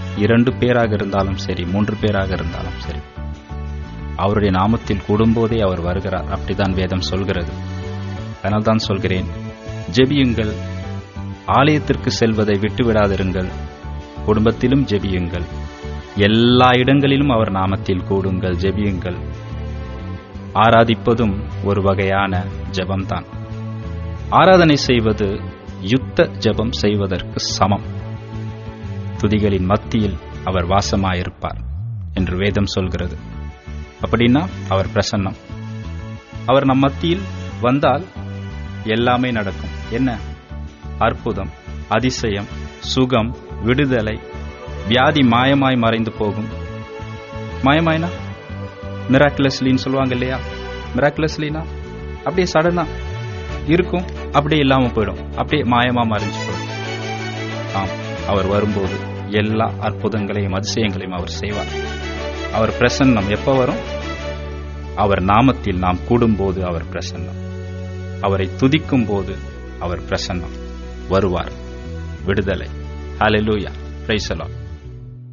இரண்டு பேராக இருந்தாலும் சரி மூன்று பேராக இருந்தாலும் சரி அவருடைய நாமத்தில் கூடும்போதே அவர் வருகிறார் அப்படிதான் வேதம் சொல்கிறது அதனால் தான் சொல்கிறேன் ஜெபியுங்கள் ஆலயத்திற்கு செல்வதை விட்டுவிடாதிருங்கள் குடும்பத்திலும் ஜெபியுங்கள் எல்லா இடங்களிலும் அவர் நாமத்தில் கூடுங்கள் ஜெபியுங்கள் ஆராதிப்பதும் ஒரு வகையான ஜெபம்தான் ஆராதனை செய்வது யுத்த ஜெபம் செய்வதற்கு சமம் துதிகளின் மத்தியில் அவர் வாசமாயிருப்பார் என்று வேதம் சொல்கிறது அப்படின்னா அவர் பிரசன்னம் அவர் நம் மத்தியில் வந்தால் எல்லாமே நடக்கும் என்ன அற்புதம் அதிசயம் சுகம் விடுதலை வியாதி மாயமாய் மறைந்து போகும் மாயமாய்னா மிராக்குலஸ்லின்னு சொல்லுவாங்க இல்லையா மிராக்குலஸ்லினா அப்படியே சடனா இருக்கும் அப்படியே இல்லாம போயிடும் அப்படியே மாயமா மறைஞ்சு போயிடும் ஆம் அவர் வரும்போது எல்லா அற்புதங்களையும் அதிசயங்களையும் அவர் செய்வார் அவர் பிரசன்னம் எப்ப வரும் அவர் நாமத்தில் நாம் கூடும்போது அவர் பிரசன்னம் அவரை துதிக்கும் போது அவர் பிரசன்னம் வருவார் விடுதலை ஹalleluya பிரைஸ் அலாட்